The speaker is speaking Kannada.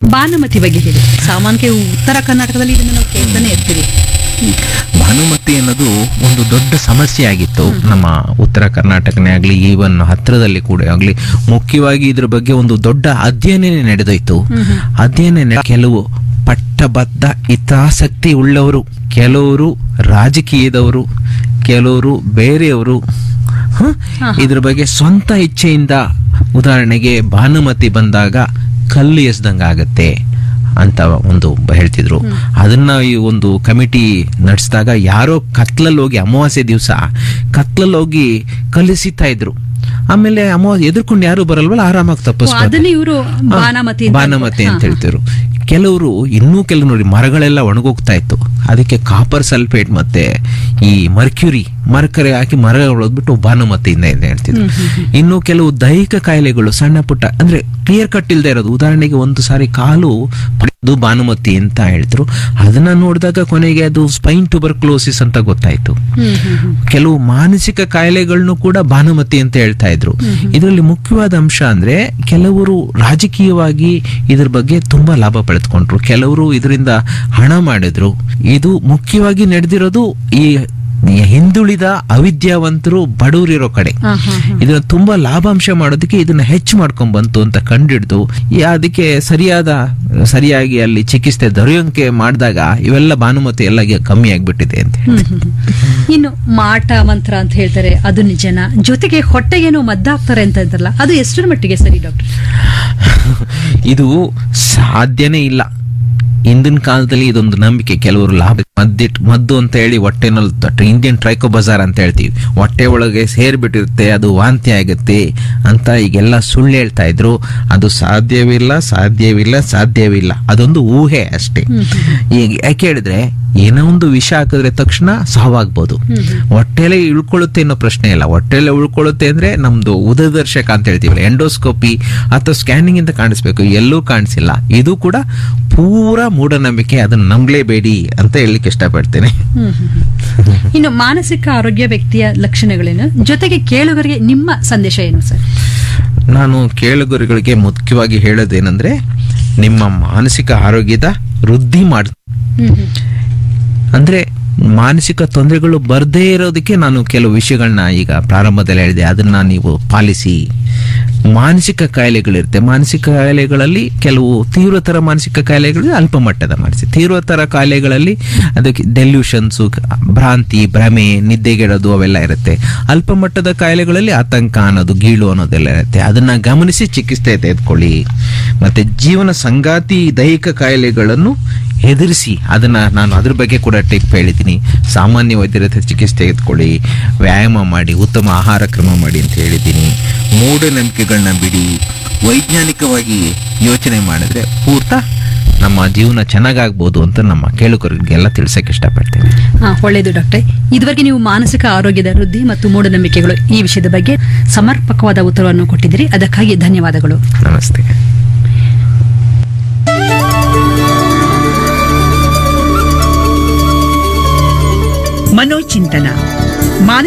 ಬಾನುಮತಿ ಬಗ್ಗೆ ಹೇಳಿ ಸಾಮಾನ್ಯಕ್ಕೆ ಉತ್ತರ ಕರ್ನಾಟಕದಲ್ಲಿ ಇದನ್ನು ನಾವು ಕೇಳ್ತಾನೆ ಇರ್ತೀವಿ ಭಾನುಮತಿ ಅನ್ನೋದು ಒಂದು ದೊಡ್ಡ ಸಮಸ್ಯೆ ಆಗಿತ್ತು ನಮ್ಮ ಉತ್ತರ ಕರ್ನಾಟಕನೇ ಆಗಲಿ ಈವನ್ ಹತ್ತಿರದಲ್ಲಿ ಕೂಡ ಆಗಲಿ ಮುಖ್ಯವಾಗಿ ಇದ್ರ ಬಗ್ಗೆ ಒಂದು ದೊಡ್ಡ ಅಧ್ಯಯನನೇ ನಡೆದೋಯ್ತು ಅಧ್ಯಯನ ನಡೆ- ಕೆಲವು ಪಟ್ಟಬದ್ಧ ಹಿತಾಸಕ್ತಿ ಉಳ್ಳವರು ಕೆಲವರು ರಾಜಕೀಯದವರು ಕೆಲವರು ಬೇರೆಯವರು ಹ? ಇದ್ರ ಬಗ್ಗೆ ಸ್ವಂತ ಇಚ್ಛೆಯಿಂದ ಉದಾಹರಣೆಗೆ ಭಾನುಮತಿ ಬಂದಾಗ ಕಲ್ಲು ಎಸ್ದಂಗಾಗತ್ತೆ ಅಂತ ಒಂದು ಬ- ಹೇಳ್ತಿದ್ರು ಅದನ್ನ ಈ ಒಂದು ಕಮಿಟಿ ನಡೆಸಿದಾಗ ಯಾರೋ ಕತ್ಲಲ್ಲಿ ಹೋಗಿ ಅಮಾವಾಸ್ಯೆ ದಿವಸ ಕತ್ಲಲ್ಲಿ ಹೋಗಿ ಕಲಿಸಿತಾ ಇದ್ರು ಆಮೇಲೆ ಅಮಾವಾಸ್ಯೆ ಎದುರ್ಕೊಂಡು ಯಾರು ಬರಲ್ವಲ್ಲ ಆರಾಮಾಗಿ ತಪ್ಪಿಸ್ಬೋದು ಅದನ್ನೇ ಇವರು ಬಾನಾಮತಿ ಅಂತ ಬಾನಮತಿ ಅಂತ ಹಾ, ಹೇಳ್ತಿದ್ರು ಕೆಲವರು ಇನ್ನೂ ಕೆಲವು ನೋಡಿ ಮರಗಳೆಲ್ಲ ಒಣಗೋಗ್ತಾ ಇತ್ತು ಅದಕ್ಕೆ ಕಾಪರ್ ಸಲ್ಫೇಟ್ ಮತ್ತೆ ಈ ಮರ್ಕ್ಯೂರಿ ಮರ್ಕರಿ ಹಾಕಿ ಮರ ಹೊಡೆದ್ಬಿಟ್ಟು ಭಾನುಮತಿಯಿಂದ ಅಂತ ಹೇಳ್ತಿದ್ರು ಇನ್ನು ಕೆಲವು ದೈಹಿಕ ಕಾಯಿಲೆಗಳು ಸಣ್ಣ ಪುಟ್ಟ ಅಂದ್ರೆ ಕ್ಲಿಯರ್ ಕಟ್ ಇಲ್ದೇ ಇರೋದು ಉದಾಹರಣೆಗೆ ಒಂದು ಸಾರಿ ಕಾಲು ಪಡೆದು ಭಾನುಮತಿ ಅಂತ ಹೇಳ್ತಿರು ಅದನ್ನ ನೋಡಿದಾಗ ಕೊನೆಗೆ ಅದು ಸ್ಪೈನ್ ಟ್ಯೂಬರ್ಕ್ಲೋಸಿಸ್ ಅಂತ ಗೊತ್ತಾಯ್ತು ಹ್ಮ್, ಹ್ಮ್, ಹ್ಮ್. ಕೆಲವು ಮಾನಸಿಕ ಕಾಯಿಲೆಗಳನ್ನು ಕೂಡ ಭಾನುಮತಿ ಅಂತ ಹೇಳ್ತಾ ಇದ್ರು ಇದರಲ್ಲಿ ಮುಖ್ಯವಾದ ಅಂಶ ಅಂದ್ರೆ ಕೆಲವರು ರಾಜಕೀಯವಾಗಿ ಇದ್ರ ಬಗ್ಗೆ ತುಂಬಾ ಲಾಭ ಪಡೆದುಕೊಂಡ್ರು ಕೆಲವರು ಇದರಿಂದ ಹಣ ಮಾಡಿದ್ರು ಇದು ಮುಖ್ಯವಾಗಿ ನಡೆದಿರೋದು ಈ ಈ ಹಿಂದುಳಿದ ಅವಿದ್ಯಾವಂತರು ಬಡವರಿರೋ ಕಡೆ ಹಾ, ಹಾ, ಹಾ. ಇದನ್ನ ತುಂಬಾ ಲಾಭಾಂಶ ಮಾಡೋದಕ್ಕೆ ಇದನ್ನ ಹೆಚ್ಚು ಮಾಡ್ಕೊಂಡ್ ಬಂತು ಅಂತ ಕಂಡಿಡ್ದು ಈ ಅದಕ್ಕೆ ಸರಿಯಾದ ಸರಿಯಾಗಿ ಅಲ್ಲಿ ಚಿಕಿತ್ಸೆ ದೊರೆಯೋಂಕೆ ಮಾಡಿದಾಗ ಇವೆಲ್ಲ ಭಾನುಮತಿ ಎಲ್ಲ ಕಮ್ಮಿ ಆಗ್ಬಿಟ್ಟಿದೆ ಅಂತ ಹೇಳಿ ಹ್ಮ್, ಹ್ಮ್, ಹ್ಮ್. ಇನ್ನು ಮಾಟ ಮಂತ್ರ ಅಂತ ಹೇಳ್ತಾರೆ ಅದು ನಿಜನಾ ಜೊತೆಗೆ ಹೊಟ್ಟೆಗೇನೋ ಮದ್ದಾಗ್ತಾರೆ ಅಂತ ಇದ್ರಲ್ಲ ಅದು ಎಷ್ಟರ ಮಟ್ಟಿಗೆ ಸರಿ ಡಾಕ್ಟರ್ ಇದು ಸಾಧ್ಯನೇ ಇಲ್ಲ ಹಿಂದಿನ ಕಾಲದಲ್ಲಿ ಇದೊಂದು ನಂಬಿಕೆ ಕೆಲವರು ಲಾಭ ಮದ್ದಿಟ್ ಮದ್ದು ಅಂತ ಹೇಳಿ ಹೊಟ್ಟೆನಲ್ಲಿ ಇಂಡಿಯನ್ ಟ್ರೈಕೋ ಬಜಾರ್ ಅಂತ ಹೇಳ್ತೀವಿ ಹೊಟ್ಟೆ ಒಳಗೆ ಸೇರ್ಬಿಟ್ಟಿರುತ್ತೆ ಅದು ವಾಂತಿ ಆಗುತ್ತೆ ಅಂತ ಈಗೆಲ್ಲ ಸುಳ್ಳು ಹೇಳ್ತಾ ಇದ್ರು ಅದು ಸಾಧ್ಯವಿಲ್ಲ ಸಾಧ್ಯವಿಲ್ಲ ಸಾಧ್ಯವಿಲ್ಲ ಅದೊಂದು ಊಹೆ ಅಷ್ಟೇ ಈಗ ಯಾಕೆ ಹೇಳಿದ್ರೆ ಏನೋ ಒಂದು ವಿಷ ಹಾಕಿದ್ರೆ ತಕ್ಷಣ ಸಾವಾಗ್ಬೋದು ಹೊಟ್ಟೆಲೆ ಇಳ್ಕೊಳ್ಳುತ್ತೆ ಅನ್ನೋ ಪ್ರಶ್ನೆ ಇಲ್ಲ ಹೊಟ್ಟೆಲೆ ಉಳ್ಕೊಳ್ಳುತ್ತೆ ಅಂದ್ರೆ ನಮ್ದು ಉದದರ್ಶಕ ಅಂತ ಹೇಳ್ತೀವಲ್ಲ ಎಂಡೋಸ್ಕೋಪಿ ಅಥವಾ ಸ್ಕ್ಯಾನಿಂಗ್ ಇಂದ ಕಾಣಿಸ್ಬೇಕು ಎಲ್ಲೂ ಕಾಣಿಸಿಲ್ಲ ಇದು ಕೂಡ ಪೂರ ಮೂಢನಂಬಿಕೆ ಅದನ್ನ ನಂಬಲೇಬೇಡಿ ಅಂತ ಹೇಳಲಿಕ್ಕೆ ಇಷ್ಟಪಡ್ತೇನೆ ಹ್ಮ್, ಹ್ಮ್, ಹ್ಮ್. ಇನ್ನು ಮಾನಸಿಕ ಆರೋಗ್ಯ ವ್ಯಕ್ತಿಯ ಲಕ್ಷಣಗಳೇನು ಜೊತೆಗೆ ಕೇಳುಗರಿಗೆ ನಿಮ್ಮ ಸಂದೇಶ ಏನು ಸರ್ ನಾನು ಕೇಳುಗರುಗಳಿಗೆ ಮುಖ್ಯವಾಗಿ ಹೇಳೋದೇನೆಂದ್ರೆ ನಿಮ್ಮ ಮಾನಸಿಕ ಆರೋಗ್ಯದ ವೃದ್ಧಿ ಮಾಡ್ ಹ್ಮ್, ಹ್ಮ್. ಅಂದ್ರೆ ಮಾನಸಿಕ ತೊಂದರೆಗಳು ಬರದೇ ಇರೋದಕ್ಕೆ ನಾನು ಕೆಲವು ವಿಷಯಗಳನ್ನ ಈಗ ಪ್ರಾರಂಭದಲ್ಲಿ ಹೇಳಿದೆ ಅದನ್ನ ನೀವು ಪಾಲಿಸಿ ಮಾನಸಿಕ ಕಾಯಿಲೆಗಳಿರುತ್ತೆ ಮಾನಸಿಕ ಕಾಯಿಲೆಗಳಲ್ಲಿ ಕೆಲವು ತೀವ್ರತರ ಮಾನಸಿಕ ಕಾಯಿಲೆಗಳು ಅಲ್ಪ ಮಟ್ಟದ ಮಾನಸಿಕ ತೀವ್ರತರ ಕಾಯಿಲೆಗಳಲ್ಲಿ ಅದಕ್ಕೆ ಡೆಲ್ಯೂಷನ್ಸು ಭ್ರಾಂತಿ ಭ್ರಮೆ ನಿದ್ದೆಗೆಡೋದು ಅವೆಲ್ಲ ಇರುತ್ತೆ ಅಲ್ಪ ಮಟ್ಟದ ಕಾಯಿಲೆಗಳಲ್ಲಿ ಆತಂಕ ಅನ್ನೋದು ಗೀಳು ಅನ್ನೋದೆಲ್ಲ ಇರುತ್ತೆ ಅದನ್ನ ಗಮನಿಸಿ ಚಿಕಿತ್ಸೆ ತೆಗೆದುಕೊಳ್ಳಿ ಮತ್ತೆ ಜೀವನ ಸಂಗಾತಿ ದೈಹಿಕ ಕಾಯಿಲೆಗಳನ್ನು ಹೆದರಿಸಿ ಅದನ್ನ ನಾನು ಅದ್ರ ಬಗ್ಗೆ ಕೂಡ ಟಿಪ್ ಹೇಳಿದ್ದೀನಿ ಸಾಮಾನ್ಯ ವೈದ್ಯರ ಹತ್ರ ಚಿಕಿತ್ಸೆ ತೆಗೆದುಕೊಳ್ಳಿ ವ್ಯಾಯಾಮ ಮಾಡಿ ಉತ್ತಮ ಆಹಾರ ಕ್ರಮ ಮಾಡಿ ಅಂತ ಹೇಳಿದ್ದೀನಿ ಮೂಢನಂಬಿಕೆಗಳನ್ನ ಬಿಡಿ ವೈಜ್ಞಾನಿಕವಾಗಿ ಯೋಚನೆ ಮಾಡಿದ್ರೆ ಪೂರ್ತ ನಮ್ಮ ಜೀವನ ಚೆನ್ನಾಗಾಗ್ಬೋದು ಅಂತ ನಮ್ಮ ಕೇಳುಗರಿಗೆಲ್ಲ ತಿಳಿಸಕ್ಕೆ ಇಷ್ಟಪಡ್ತೀನಿ ಹಾ ಒಳ್ಳೆಯದು ಡಾಕ್ಟರ್ ಇದುವರೆಗೆ ನೀವು ಮಾನಸಿಕ ಆರೋಗ್ಯದ ವೃದ್ಧಿ ಮತ್ತು ಮೂಢನಂಬಿಕೆಗಳು ಈ ವಿಷಯದ ಬಗ್ಗೆ ಸಮರ್ಪಕವಾದ ಉತ್ತರವನ್ನು ಕೊಟ್ಟಿದ್ದೀರಿ ಅದಕ್ಕಾಗಿ ಧನ್ಯವಾದಗಳು ನಮಸ್ತೆ ಮನೋಚಿಂತನ